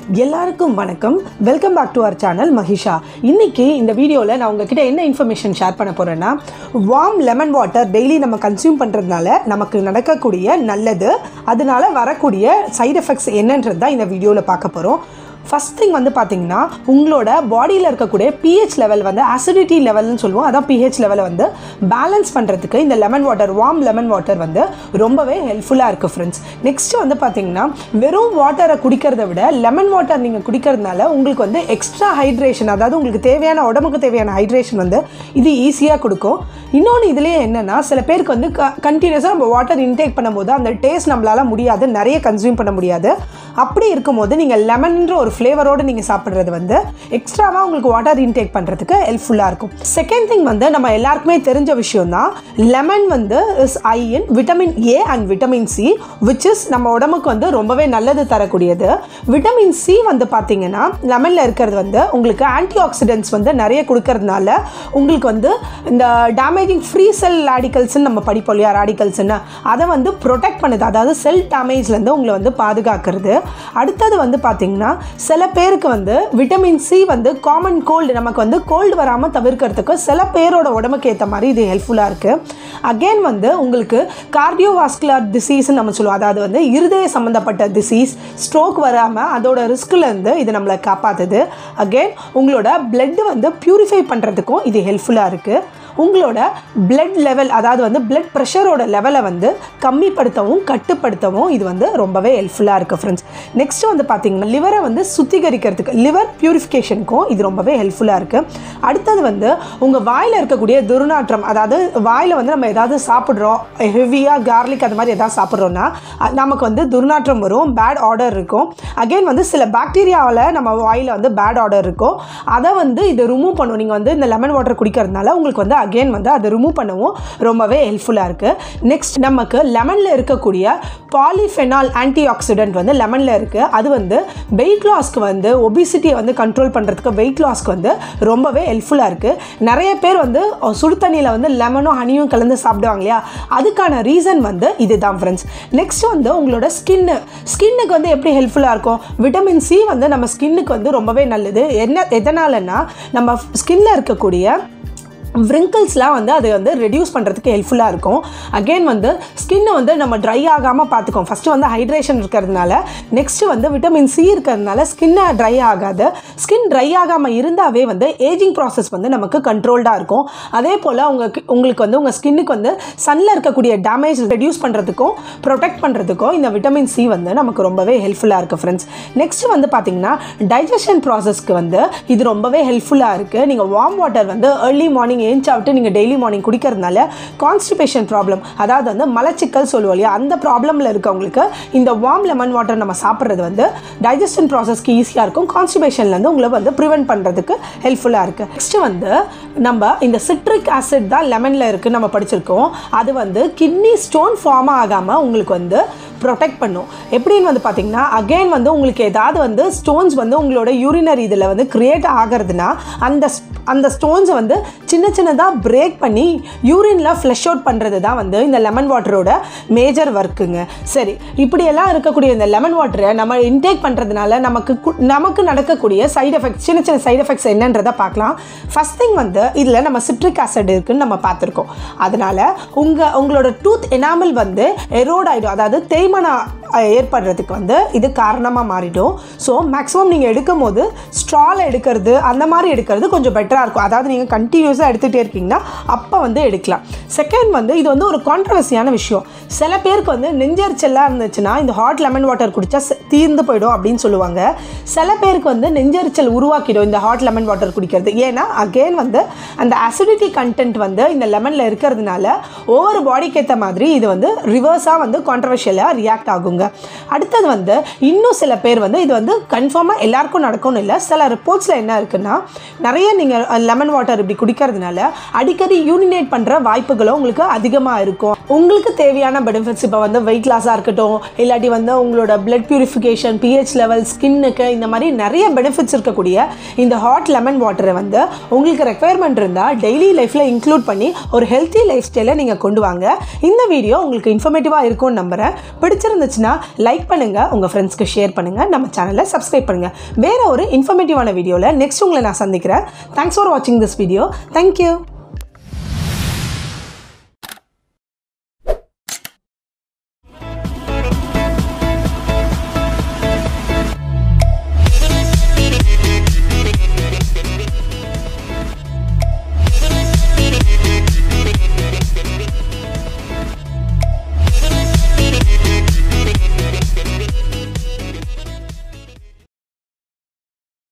எல்லாருக்கும் வணக்கம் welcome back to our channel Mahisha இன்னைக்கு இந்த வீடியோவில் நான் உங்ககிட்ட என்ன இன்ஃபர்மேஷன் ஷேர் பண்ண போகிறேன்னா வார்ம் லெமன் வாட்டர் டெய்லி நம்ம கன்சியூம் பண்ணுறதுனால நமக்கு நடக்கக்கூடிய நல்லது அதனால வரக்கூடிய சைடு எஃபெக்ட்ஸ் என்னன்றது தான் இந்த வீடியோவில் பார்க்க போகிறோம் ஃபஸ்ட் திங் வந்து பார்த்தீங்கன்னா உங்களோட பாடியில் இருக்கக்கூடிய பிஹெச் லெவல் வந்து அசிடிட்டி லெவல்னு சொல்லுவோம் அதான் பிஹெச் லெவலை வந்து பேலன்ஸ் பண்ணுறதுக்கு இந்த lemon water warm lemon water வந்து ரொம்பவே ஹெல்ப்ஃபுல்லாக இருக்குது ஃப்ரெண்ட்ஸ் நெக்ஸ்ட் வந்து பார்த்தீங்கன்னா வெறும் வாட்டரை குடிக்கிறத விட லெமன் வாட்டர் நீங்கள் குடிக்கிறதுனால உங்களுக்கு வந்து எக்ஸ்ட்ரா ஹைட்ரேஷன் அதாவது உங்களுக்கு தேவையான உடம்புக்கு தேவையான ஹைட்ரேஷன் வந்து இது ஈஸியாக கொடுக்கும் இன்னொன்று இதுலேயே என்னென்னா சில பேருக்கு வந்து க கண்டினியூஸாக நம்ம வாட்டர் இன்டேக் பண்ணும்போது அந்த டேஸ்ட் நம்மளால் முடியாது நிறைய கன்சியூம் பண்ண முடியாது அப்படி இருக்கும்போது நீங்கள் லெமன்ற ஒரு ஃப்ளேவரோடு நீங்கள் சாப்பிட்றது வந்து எக்ஸ்ட்ராவாக உங்களுக்கு வாட்டர் இன்டேக் பண்ணுறதுக்கு ஹெல்ப்ஃபுல்லாக இருக்கும் செகண்ட் திங் வந்து நம்ம எல்லாருக்குமே தெரிஞ்ச விஷயம் தான் லெமன் வந்து is high in vitamin A and vitamin C which is நம்ம உடம்புக்கு வந்து ரொம்பவே நல்லது தரக்கூடியது விட்டமின் சி வந்து பார்த்தீங்கன்னா லெமனில் இருக்கிறது வந்து உங்களுக்கு ஆன்டி ஆக்சிடென்ட்ஸ் வந்து நிறைய கொடுக்கறதுனால உங்களுக்கு வந்து இந்த டேமேஜிங் ஃப்ரீ செல் ராடிக்கல்ஸ்னு நம்ம படிப்போம் இல்லையா ராடிக்கல்ஸ்னு அதை வந்து ப்ரொடெக்ட் பண்ணுது அதாவது செல் டேமேஜ்லேருந்து உங்களை வந்து பாதுகாக்கிறது அடுத்தது வந்து பார்த்தீங்கன்னா சில பேருக்கு வந்து விட்டமின் சி வந்து காமன் கோல்டு நமக்கு வந்து கோல்டு வராமல் தவிர்க்கிறதுக்கு சில பேரோட உடம்புக்கு ஏற்ற மாதிரி இது ஹெல்ப்ஃபுல்லாக இருக்குது அகெயின் வந்து உங்களுக்கு கார்டியோவாஸ்குலர் டிசீஸ்னு நம்ம சொல்லுவோம் அதாவது வந்து இருதய சம்மந்தப்பட்ட டிசீஸ் ஸ்ட்ரோக் வராமல் அதோட ரிஸ்க்லேருந்து இது நம்மளை காப்பாற்றுது அகெயின் உங்களோட blood வந்து ப்யூரிஃபை பண்ணுறதுக்கும் இது ஹெல்ப்ஃபுல்லாக இருக்குது உங்களோட பிளட் லெவல் அதாவது வந்து பிளட் ப்ரெஷரோட லெவலை வந்து கம்மிப்படுத்தவும் கட்டுப்படுத்தவும் இது வந்து ரொம்பவே ஹெல்ப்ஃபுல்லாக இருக்குது ஃப்ரெண்ட்ஸ் நெக்ஸ்ட் வந்து பார்த்தீங்கன்னா லிவரை வந்து சுத்திகரிக்கிறதுக்கு லிவர் பியூரிஃபிகேஷனுக்கும் இது ரொம்பவே ஹெல்ப்ஃபுல்லாக இருக்குது அடுத்தது வந்து உங்கள் வாயில் இருக்கக்கூடிய துர்நாற்றம் அதாவது வாயில் வந்து நம்ம ஏதாவது சாப்பிட்றோம் ஹெவியாக கார்லிக் அது மாதிரி ஏதாவது சாப்பிட்றோன்னா அஹ் நமக்கு வந்து துர்நாற்றம் வரும் பேட் ஆர்டர் இருக்கும் அகைன் வந்து சில பாக்டீரியாவில் நம்ம வாயில் வந்து பேட் ஆர்டர் இருக்கும் அதை வந்து இது ரிமூவ் பண்ணும் நீங்கள் வந்து இந்த லெமன் வாட்டர் குடிக்கிறதுனால உங்களுக்கு வந்து அகெயின் வந்து அதை ரிமூவ் பண்ணவும் ரொம்பவே ஹெல்ப்ஃபுல்லாக இருக்குது நெக்ஸ்ட் நமக்கு லெமனில் இருக்கக்கூடிய பாலிஃபெனால் ஆன்டி ஆக்சிடென்ட் வந்து லெமனில் இருக்குது அது வந்து வெயிட் லாஸ்க்கு வந்து ஒபிசிட்டியை வந்து கண்ட்ரோல் பண்ணுறதுக்கு வெயிட் லாஸ்க்கு வந்து ரொம்பவே ஹெல்ப்ஃபுல்லாக இருக்குது நிறைய பேர் வந்து அஹ், சுடு தண்ணியில் வந்து லெமனும் ஹனியும் கலந்து சாப்பிடுவாங்க இல்லையா அதுக்கான ரீசன் வந்து இதுதான் ஃப்ரெண்ட்ஸ் நெக்ஸ்ட் வந்து உங்களோட ஸ்கின்னு ஸ்கின்னுக்கு வந்து எப்படி ஹெல்ப்ஃபுல்லாக இருக்கும் விட்டமின் சி வந்து நம்ம ஸ்கின்னுக்கு வந்து ரொம்பவே நல்லது என்ன எதனாலன்னா நம்ம ஸ்கின்ல இருக்கக்கூடிய விரிங்கிள்ஸ்லாம் வந்து அது வந்து ரெடியூஸ் பண்ணுறதுக்கு ஹெல்ப்ஃபுல்லாக இருக்கும் அகெயின் வந்து ஸ்கின்னை வந்து நம்ம ட்ரை ஆகாமல் பார்த்துக்கோம் ஃபஸ்ட்டு வந்து ஹைட்ரேஷன் இருக்கிறதுனால நெக்ஸ்ட்டு வந்து விட்டமின் சி இருக்கிறதுனால ஸ்கின்னை ட்ரை ஆகாது ஸ்கின் ட்ரை ஆகாமல் இருந்தாவே வந்து ஏஜிங் ப்ராசஸ் வந்து நமக்கு கண்ட்ரோல்டாக இருக்கும் அதே போல் உங்கள் உங்களுக்கு வந்து உங்கள் ஸ்கின்னுக்கு வந்து சன்னில் இருக்கக்கூடிய டேமேஜ் ரெடியூஸ் பண்ணுறதுக்கும் ப்ரொடெக்ட் பண்ணுறதுக்கும் இந்த விட்டமின் சி வந்து நமக்கு ரொம்பவே ஹெல்ப்ஃபுல்லாக இருக்குது ஃப்ரெண்ட்ஸ் நெக்ஸ்ட் வந்து பார்த்தீங்கன்னா டைஜஷன் ப்ராசஸ்க்கு வந்து இது ரொம்பவே ஹெல்ப்ஃபுல்லாக இருக்குது நீங்கள் வார்ம் வாட்டர் வந்து ஏர்லி மார்னிங் ஏஞ்சாவிட்டு நீங்கள் டெய்லி மார்னிங் குடிக்கிறதுனால கான்ஸ்டிபேஷன் ப்ராப்ளம் அதாவது வந்து மலச்சிக்கல் சொல்லுவோம் இல்லையா அந்த ப்ராப்ளமில் இருக்கவங்களுக்கு இந்த வார்ம் லெமன் வாட்டர் நம்ம சாப்பிட்றது வந்து டைஜஷன் ப்ராசஸ்க்கு ஈஸியாக இருக்கும் கான்ஸ்டிபேஷன்லேருந்து உங்களை வந்து ப்ரிவென்ட் பண்ணுறதுக்கு ஹெல்ப்ஃபுல்லாக இருக்குது நெக்ஸ்ட் வந்து நம்ம இந்த சிட்ரிக் ஆசிட் தான் லெமனில் இருக்குன்னு நம்ம படிச்சிருக்கோம் அது வந்து கிட்னி ஸ்டோன் ஃபார்ம் ஆகாமல் உங்களுக்கு வந்து ப்ரொடெக்ட் பண்ணும் எப்படின்னு வந்து பார்த்தீங்கன்னா அகெயின் வந்து உங்களுக்கு ஏதாவது வந்து ஸ்டோன்ஸ் வந்து உங்களோட யூரினரி இதில் வந்து கிரியேட் ஆகிறதுனா அந்த அந்த ஸ்டோன்ஸை வந்து சின்ன சின்னதாக பிரேக் பண்ணி யூரினில் ஃப்ளஷ் அவுட் பண்ணுறது தான் வந்து இந்த லெமன் வாட்டரோட மேஜர் ஒர்க்குங்க சரி இப்படியெல்லாம் இருக்கக்கூடிய இந்த லெமன் வாட்டரை நம்ம இன்டேக் பண்ணுறதுனால நமக்கு கு- நமக்கு நடக்கக்கூடிய சைடு எஃபெக்ட்ஸ் சின்ன சின்ன சைடு எஃபெக்ட்ஸ் என்னன்றதை பார்க்கலாம் ஃபஸ்ட் திங் வந்து இதில் நம்ம சிட்ரிக் ஆசிட் இருக்குன்னு நம்ம பார்த்துருக்கோம் அதனால் உங்கள் உங்களோட டூத் எனாமல் வந்து எரோட் ஆகிடும் அதாவது தேய்மானம் அஹ், ஏற்படுறதுக்கு வந்து இது காரணமாக மாறிடும் ஸோ மேக்ஸிமம் நீங்கள் எடுக்கும் போது ஸ்ட்ரால் எடுக்கிறது அந்த மாதிரி எடுக்கிறது கொஞ்சம் பெட்டராக இருக்கும் அதாவது நீங்கள் கண்டினியூஸாக எடுத்துகிட்டே இருக்கீங்கன்னா அப்போ வந்து எடுக்கலாம் செகண்ட் வந்து இது வந்து ஒரு கான்ட்ரவர்சியான விஷயம் சில பேருக்கு வந்து நெஞ்சரிச்சலாக இருந்துச்சுன்னா இந்த ஹாட் லெமன் வாட்டர் குடித்தா தீர்ந்து போயிடும் அப்படின்னு சொல்லுவாங்க சில பேருக்கு வந்து நெஞ்சரிச்சல் உருவாக்கிடும் இந்த ஹாட் லெமன் வாட்டர் குடிக்கிறது ஏன்னா அகெயின் வந்து அந்த அசிடிட்டி கண்டென்ட் வந்து இந்த லெமனில் இருக்கிறதுனால ஒவ்வொரு பாடிக்கு ஏற்ற மாதிரி இது வந்து ரிவர்ஸாக வந்து கான்ட்ரவர்ஷியலாக ரியாக்ட் ஆகுங்க அடுத்தது வந்து இன்னும் சில பேர் வந்து இது வந்து கன்ஃபார்மாக எல்லாருக்கும் நடக்கும்னு இல்லை சில ரிப்போர்ட்ஸில் என்ன இருக்குன்னா நிறைய நீங்கள் லெமன் வாட்டர் இப்படி குடிக்கிறதுனால அடிக்கடி யூரினேட் பண்ணுற வாய்ப்புகளும் உங்களுக்கு அதிகமாக இருக்கும் உங்களுக்கு தேவையான பெனிஃபிட்ஸ் இப்போ வந்து வெயிட் லாஸாக இருக்கட்டும் இல்லாட்டி வந்து உங்களோட பிளட் பியூரிஃபிகேஷன் பிஹெச் லெவல் ஸ்கின்னுக்கு இந்த மாதிரி நிறைய பெனிஃபிட்ஸ் இருக்கக்கூடிய இந்த ஹாட் லெமன் வாட்டரை வந்து உங்களுக்கு ரெக்குயர்மெண்ட் இருந்தால் டெய்லி லைஃப்பில் இன்க்ளூட் பண்ணி ஒரு ஹெல்த்தி லைஃப் ஸ்டைலை நீங்கள் கொண்டு வாங்க இந்த வீடியோ உங்களுக்கு இன்ஃபர்மேட்டிவாக இருக்கும்னு நம்புகிறேன் பிடிச்சிருந்துச்சுன்னா லைக் பண்ணுங்கள் உங்கள் ஃப்ரெண்ட்ஸ்க்கு ஷேர் பண்ணுங்கள் நம்ம சேனலை சப்ஸ்கிரைப் பண்ணுங்கள் வேறு ஒரு இன்ஃபர்மேட்டிவான வீடியோவில் நெக்ஸ்ட் உங்களை நான் சந்திக்கிறேன் தேங்க்ஸ் ஃபார் வாட்சிங் திஸ் வீடியோ தேங்க்யூ